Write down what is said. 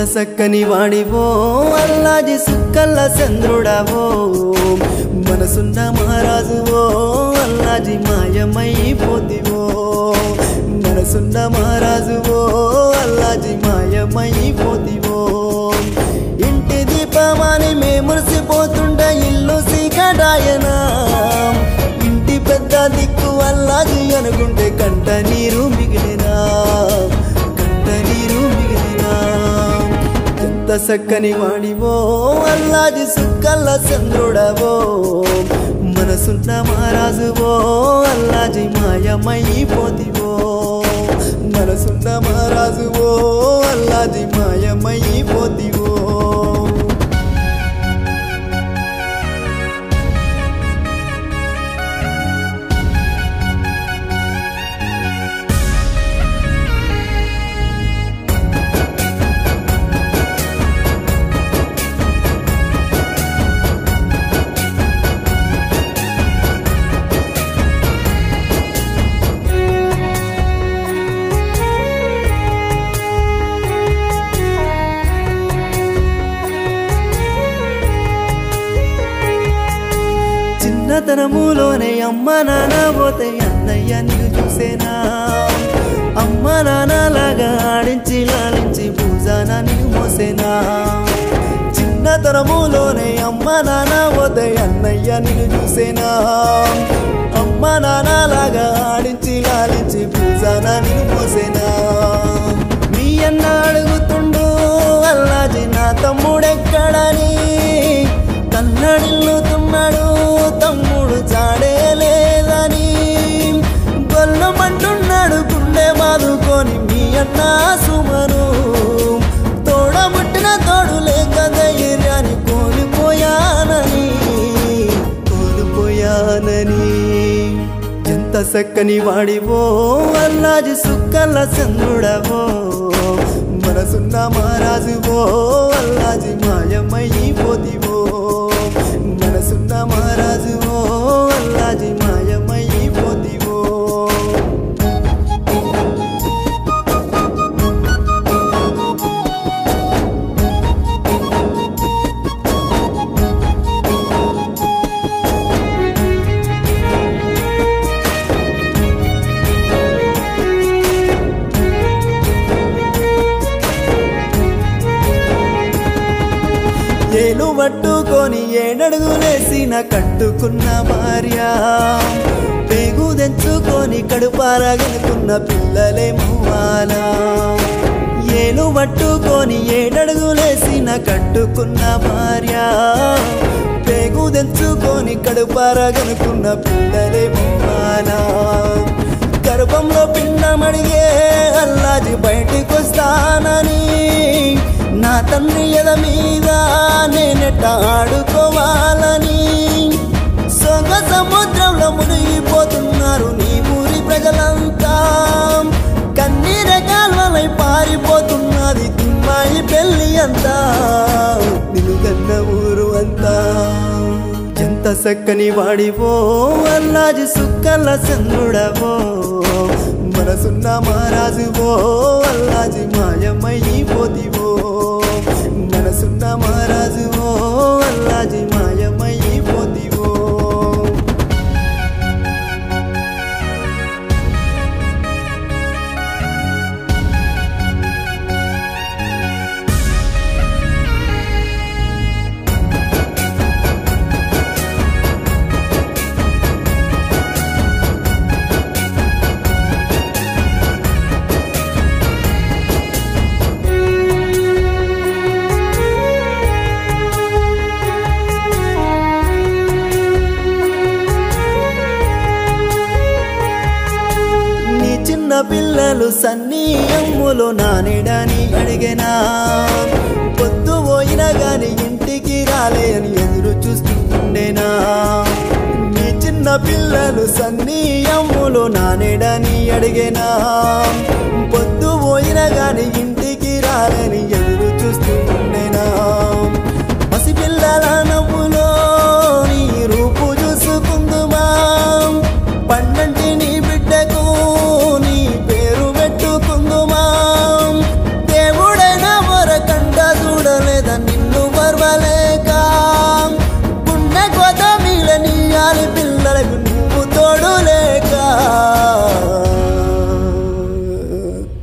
సక్కని వాడివో అల్లాజి సుక్కల్ల చంద్రుడవో మనసున్న మహారాజువో అల్లాజి మాయమైపోతివో మనసున్న మహారాజువో అల్లాజి మాయమైపోతివో ఇంటి దీపమాని మే మురిసిపోతుండ ఇల్లు సీకటాయనా ఇంటి పెద్ద దిక్కు అల్లాజి అనుకుంటే కంట నీరు మిగిలినా కంట నీరు మిగిలినా ఎంత సక్కని వాడివో అల్లాజి సుక్కల్ల చంద్రుడవో మనసున్న మహారాజువో అల్లాజి మాయమైపోతివో మనసున్న మహారాజువో అల్లాజి మాయమైపోతివో చిన్నతనములోనే అమ్మ నాన్న పోతే అన్నయ్య నిన్ను చూసేనా అమ్మ నాన్నలాగా ఆడించి లాలించి పూజాన నిన్ను మోసేనా చిన్నతనములోనే అమ్మ నాన్న పోతే అన్నయ్య నిన్ను చూసేనా అమ్మ నాన్నలాగా ఆడించి లాలించి పూజాన నిన్ను మోసేనా మీ అన్న అడుగుతుండు అల్లాజి నా తమ్ముడెక్కడని కన్నడిల్లుతున్నాడు తమ్ముడు చాడే లేదని గొల్లమంటున్నాడు గుండె బాదుకొని మీ అన్న సుమను తోడబుట్టిన తోడు లేక ధైర్యాన్ని కోల్పోయానని కోల్పోయానని ఎంత సక్కని వాడివో అల్లాజి సుక్కల చంద్రుడవో మనసున్న మహారాజువో అల్లాజి మాయమైపోతివో మనసున్న మహారాజువో అల్లాజి మాయమైపోతివో ఏలు పట్టుకొని ఏడడుగులేసిన కట్టుకున్న భార్య పేగు తెంచుకొని కడుపారగనుకున్న పిల్లలే మువ్వాలా ఏలు పట్టుకొని ఏడడుగులేసిన కట్టుకున్న భార్య పేగు తెంచుకొని కడుపారగనుకున్న పిల్లలే మువ్వాలా గర్భంలో పిండమడిగే అల్లాజి బయటికి వస్తానని నా తండ్రి ఎద మీద నేనెట్ట ఆడుకోవాలని సొగ సముద్రంలో మునిగిపోతున్నారు నీ ఊరి ప్రజలంతా కన్నీర కాల్వలై పారిపోతున్నది తిమ్మాయి పెళ్ళి అంతా నిలుగన్న ఊరు అంతా ఎంత సక్కని వాడివో అల్లాజి సుక్కల చంద్రుడవో మనసున్న మహారాజువో అల్లాజి మాయమైపోతివో మనసున్న మహారాజువో అల్లాజి మాయమైపోతివో నీ చిన్న పిల్లలు సన్నీయమ్ములు నానిడని అడిగేనా పొద్దు పోయినా గాని ఇంటికి రాలే అని ఎదురు చూస్తుండేనా నీ చిన్న పిల్లలు సన్నీయమ్ములు నానిడని అడిగేనా పొద్దు పోయినా గాని ఇంటికి రాలేని ఎదురు చూస్తుండేనా పసిపిల్లల నవ్వులో నీ రూపు చూసుకుందుమా పండంటి నీ బిడ్డకు నీ పేరు పెట్టుకుందుమా దేవుడైన వరకండ రాలే